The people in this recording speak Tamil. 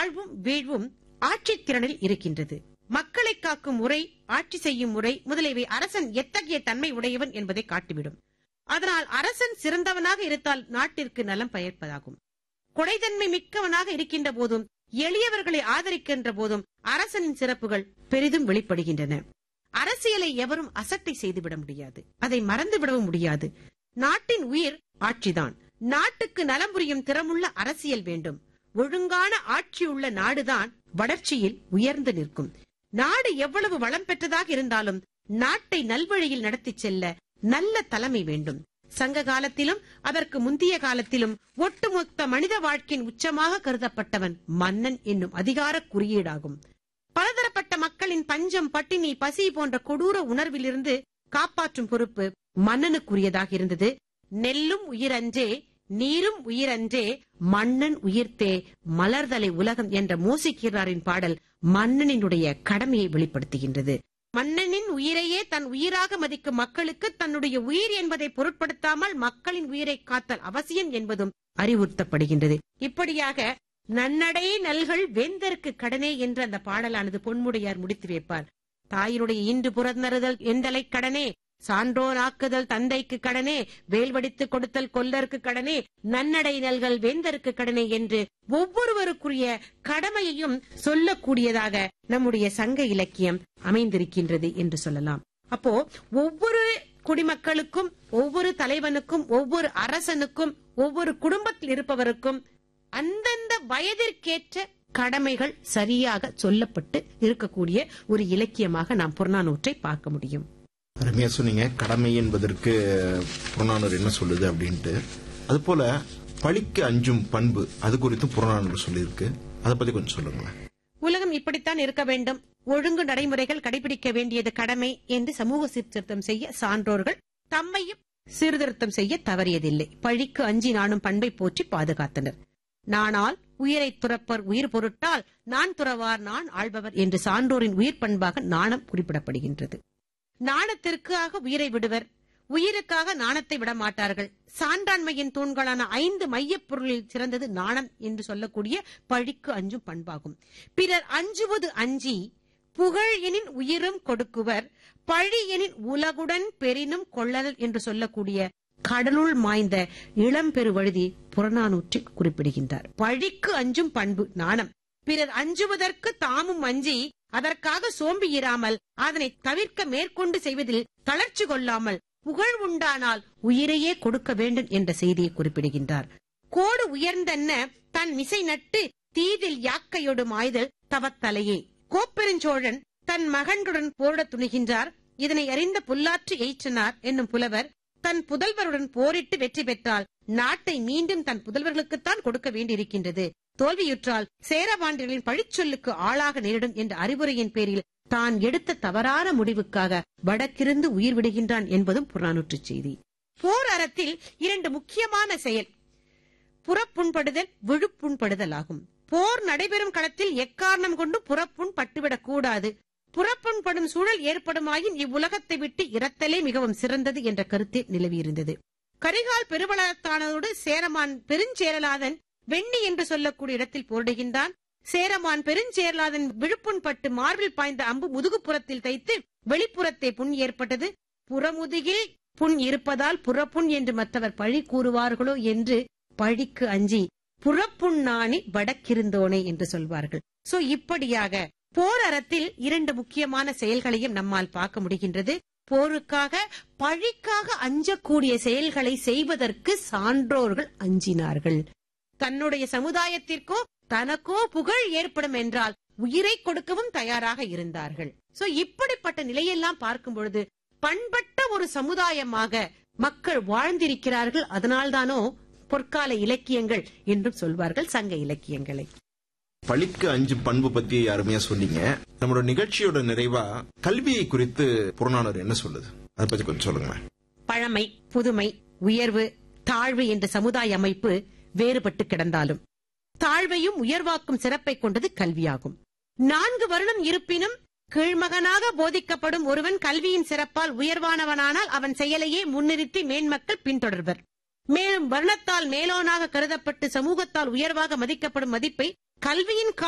வாழ்வும் வீழ்வும் ஆட்சித் திறனில் இருக்கின்றது மக்களை காக்கும் முறை ஆட்சி செய்யும் முறை முதலியவை அரசன் எத்தகைய தன்மை உடையவன் என்பதை காட்டிவிடும் அதனால் அரசன் சிறந்தவனாக இருந்தால் நாட்டிற்கு நலம் பயப்பதாகும் கொடைத்தன்மை மிக்கவனாக இருக்கின்ற போதும் எளியவர்களை ஆதரிக்கின்ற போதும் அரசனின் சிறப்புகள் பெரிதும் வெளிப்படுகின்றன அரசியலை எவரும் அசட்டை செய்துவிட முடியாது அதை மறந்துவிடவும் முடியாது நாட்டின் உயிர் ஆட்சிதான் நாட்டுக்கு நலம் புரியும் திறமுள்ள அரசியல் வேண்டும் ஒழுங்கான ஆட்சியுள்ள நாடுதான் வளர்ச்சியில் உயர்ந்து நிற்கும் நாடு எவ்வளவு வளம் பெற்றதாக இருந்தாலும் நாட்டை நல்வழியில் நடத்திச் செல்ல நல்ல தலைமை வேண்டும் சங்க காலத்திலும் அதற்கு முந்தைய காலத்திலும் ஒட்டுமொத்த மனித வாழ்க்கையின் உச்சமாக கருதப்பட்டவன் மன்னன் என்னும் அதிகார குறியீடாகும் பலதரப்பட்ட மக்களின் பஞ்சம் பட்டினி பசி போன்ற கொடூர உணர்விலிருந்து காப்பாற்றும் பொறுப்பு மன்னனுக்குரியதாக இருந்தது நெல்லும் உயிரன்றே நீரும் உயிரன்றே மன்னன் உயிர்த்தே மலர்தலை உலகம் என்ற மோசிக்கிறாரின் பாடல் மன்னனினுடைய கடமையை வெளிப்படுத்துகின்றது மன்னனின் உயிரையே தன் உயிராக மதிக்கும் மக்களுக்கு தன்னுடைய உயிர் என்பதை பொருட்படுத்தாமல் மக்களின் உயிரை காத்தல் அவசியம் என்பதும் அறிவுறுத்தப்படுகின்றது இப்படியாக நன்னடை நல்கள் வேந்தருக்கு கடனே என்று அந்த பாடலானது பொன்முடையார் முடித்து வைப்பார் தாயினுடைய இன்று புறந்தறுதல் எந்தலை கடனே சான்றோர் ஆக்குதல் தந்தைக்கு கடனே வேல்வடித்து கொடுத்தல் கொல்லருக்கு கடனே நன்னடை நல்கள் வேந்தருக்கு கடனே என்று ஒவ்வொருவருக்குரிய கடமையையும் சொல்லக்கூடியதாக நம்முடைய சங்க இலக்கியம் அமைந்திருக்கின்றது என்று சொல்லலாம் அப்போ ஒவ்வொரு குடிமக்களுக்கும் ஒவ்வொரு தலைவனுக்கும் ஒவ்வொரு அரசனுக்கும் ஒவ்வொரு குடும்பத்தில் இருப்பவருக்கும் அந்தந்த வயதிற்கேற்ற கடமைகள் சரியாக சொல்லப்பட்டு இருக்கக்கூடிய ஒரு இலக்கியமாக நாம் புறநானூற்றை பார்க்க முடியும் அருமையா சொன்னீங்க கடமை என்பதற்கு புறநானூறு என்ன சொல்லுது அப்படின்ட்டு அதுபோல பழிக்கு அஞ்சும் பண்பு அது குறித்து புறநானூறு சொல்லியிருக்கு அதை பத்தி கொஞ்சம் சொல்லுங்களேன் உலகம் இப்படித்தான் இருக்க வேண்டும் ஒழுங்கு நடைமுறைகள் கடைபிடிக்க வேண்டியது கடமை என்று சமூக சீர்திருத்தம் செய்ய சான்றோர்கள் தம்மையும் சீர்திருத்தம் செய்ய தவறியதில்லை பழிக்கு அஞ்சி நானும் பண்பை போற்றி பாதுகாத்தனர் நானால் உயிரை துறப்பர் உயிர் பொருட்டால் நான் துறவார் நான் ஆள்பவர் என்று சான்றோரின் உயிர் பண்பாக நாணம் குறிப்பிடப்படுகின்றது நாணத்திற்காக உயிரை விடுவர் உயிருக்காக நாணத்தை விட மாட்டார்கள் சான்றாண்மையின் தூண்களான ஐந்து மையப் பொருளில் சிறந்தது நாணம் என்று சொல்லக்கூடிய பழிக்கு அஞ்சும் பண்பாகும் பிறர் அஞ்சுவது அஞ்சி புகழ் எனின் உயிரும் கொடுக்குவர் பழி எனின் உலகுடன் பெரினும் கொள்ளல் என்று சொல்லக்கூடிய கடலுள் மாய்ந்த இளம்பெரு வழுதி புறநானூற்றில் குறிப்பிடுகின்றார் பழிக்கு அஞ்சும் பண்பு நாணம் பிறர் அஞ்சுவதற்கு தாமும் அஞ்சி அதற்காக சோம்பி இராமல் அதனை தவிர்க்க மேற்கொண்டு செய்வதில் தளர்ச்சி கொள்ளாமல் புகழ் உண்டானால் உயிரையே கொடுக்க வேண்டும் என்ற செய்தியை குறிப்பிடுகின்றார் கோடு உயர்ந்தன்ன தன் மிசை நட்டு தீதில் யாக்கையொடு மாய்தல் தவத்தலையே கோப்பெருஞ்சோழன் தன் மகன்களுடன் போரிடத் துணிகின்றார் இதனை அறிந்த புல்லாற்று எய்ச்சனார் என்னும் புலவர் தன் புதல்வருடன் போரிட்டு வெற்றி பெற்றால் நாட்டை மீண்டும் தன் புதல்வர்களுக்குத்தான் கொடுக்க வேண்டியிருக்கின்றது தோல்வியுற்றால் சேரபாண்டியர்களின் பழிச்சொல்லுக்கு ஆளாக நேரிடும் என்ற அறிவுரையின் பேரில் தான் எடுத்த தவறான முடிவுக்காக வடக்கிருந்து உயிர் விடுகின்றான் என்பதும் புறநானூற்று செய்தி போர் அறத்தில் இரண்டு முக்கியமான செயல் புறப்புண்படுதல் விழுப்புண்படுதல் ஆகும் போர் நடைபெறும் களத்தில் எக்காரணம் கொண்டு புறப்புண் பட்டுவிடக் கூடாது புறப்புண்படும் சூழல் ஏற்படுமாயின் இவ்வுலகத்தை விட்டு இறத்தலே மிகவும் சிறந்தது என்ற கருத்து நிலவியிருந்தது கரிகால் பெருவளத்தானதோடு சேரமான் பெருஞ்சேரலாதன் வெண்ணி என்று சொல்லக்கூடிய இடத்தில் போரிடுகின்றான் சேரமான் பெருஞ்சேரலாதன் விழுப்புண் பட்டு மார்பில் பாய்ந்த அம்பு முதுகுப்புறத்தில் தைத்து வெளிப்புறத்தை புண் ஏற்பட்டது புறமுதுகில் புண் இருப்பதால் புறப்புண் என்று மற்றவர் பழி கூறுவார்களோ என்று பழிக்கு அஞ்சி புறப்புண்ணாணி வடக்கிருந்தோனே என்று சொல்வார்கள் சோ இப்படியாக போர் அறத்தில் இரண்டு முக்கியமான செயல்களையும் நம்மால் பார்க்க முடிகின்றது போருக்காக பழிக்காக அஞ்சக்கூடிய செயல்களை செய்வதற்கு சான்றோர்கள் அஞ்சினார்கள் தன்னுடைய சமுதாயத்திற்கோ தனக்கோ புகழ் ஏற்படும் என்றால் உயிரை கொடுக்கவும் தயாராக இருந்தார்கள் சோ இப்படிப்பட்ட நிலையெல்லாம் பார்க்கும் பொழுது பண்பட்ட ஒரு சமுதாயமாக மக்கள் வாழ்ந்திருக்கிறார்கள் அதனால்தானோ பொற்கால இலக்கியங்கள் என்றும் சொல்வார்கள் சங்க இலக்கியங்களை பழிக்கு அஞ்சு பண்பு பத்தி அருமையா சொன்னீங்க நம்மளோட நிகழ்ச்சியோட நிறைவா கல்வியை குறித்து புறநானூறு என்ன சொல்லுது அதை பத்தி கொஞ்சம் சொல்லுங்களேன் பழமை புதுமை உயர்வு தாழ்வு என்ற சமுதாய அமைப்பு வேறுபட்டு கிடந்தாலும் தாழ்வையும் உயர்வாக்கும் சிறப்பை கொண்டது கல்வியாகும் நான்கு வருடம் இருப்பினும் கீழ்மகனாக போதிக்கப்படும் ஒருவன் கல்வியின் சிறப்பால் உயர்வானவனானால் அவன் செயலையே முன்னிறுத்தி மேன்மக்கள் பின்தொடர்வர் மேலும் வர்ணத்தால் மேலோனாக கருதப்பட்டு சமூகத்தால் உயர்வாக மதிக்கப்படும் மதிப்பை கல்வியின்